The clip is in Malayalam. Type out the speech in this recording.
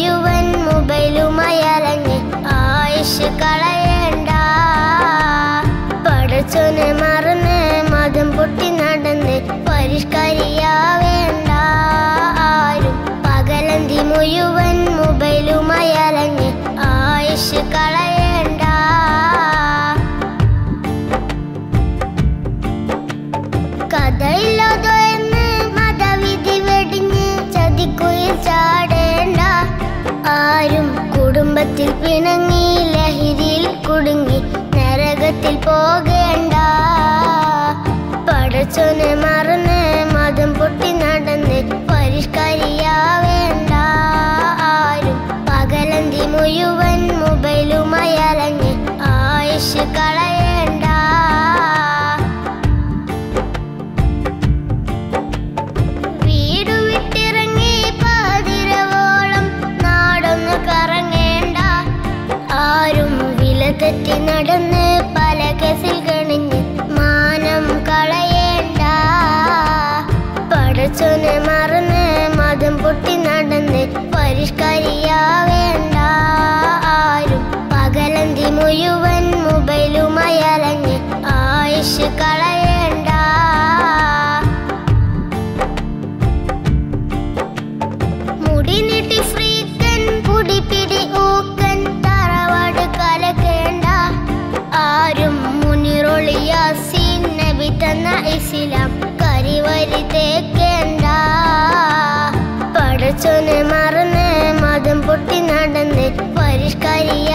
മുഴുവൻ മൊബൈലുമായി അലഞ്ഞ് ആയുഷ് കളയണ്ട പടച്ചോനെ മറന്ന് മതം പൊട്ടി നടന്ന് പരിഷ്കരിയാവേണ്ട ആരും പകലന്തി മുഴുവൻ മൊബൈലുമായി അലഞ്ഞ് ആയുഷ് കളയണ്ട കഥയില്ലാതെന്ന് മതവിധി വെടിഞ്ഞ് ചതിക്കുയിൽ ചാടേണ്ട ആരും കുടുംബത്തിൽ പിണങ്ങി ലഹരിയിൽ കുടുങ്ങി നരകത്തിൽ പോകേണ്ട പടച്ചോനെ മറന്ന് മതം പൊട്ടി നടന്ന് പരിഷ്കരിയാവേണ്ട ആരും പകലന്തി മുഴുവൻ മൊബൈലുമായി അലഞ്ഞ് ആയുഷ് കളയേണ്ട വീടു വിട്ടിറങ്ങി പാതിരവോളം നാടൊന്ന് കറങ്ങേണ്ട ആരും വില തെറ്റി നടന്ന് പല കേസിൽ കണിഞ്ഞ് മാനം കളയേണ്ട പടച്ചോനെ മറന്ന് മതം പൊട്ടി നടന്ന് പരിഷ്കരിയാവേണ്ട ആരും പകലന്തി മുഴുവൻ മൊബൈലുമായി അലഞ്ഞ് ആയുഷ് കളയേണ്ട മുടി നീട്ടി ഫ്രീക്കൻ കുടിപ്പിടി ഊക്കൻ തറവാട് കലക്കേണ്ട ആരും മുനിറൊളി യാസീൻ നബി തന്ന ഇസ്ലാം കരിവരി തേക്കേണ്ട പടച്ചോനെ മറന്ന് മതം പൊട്ടി നടന്ന് പരിഷ്കരിയ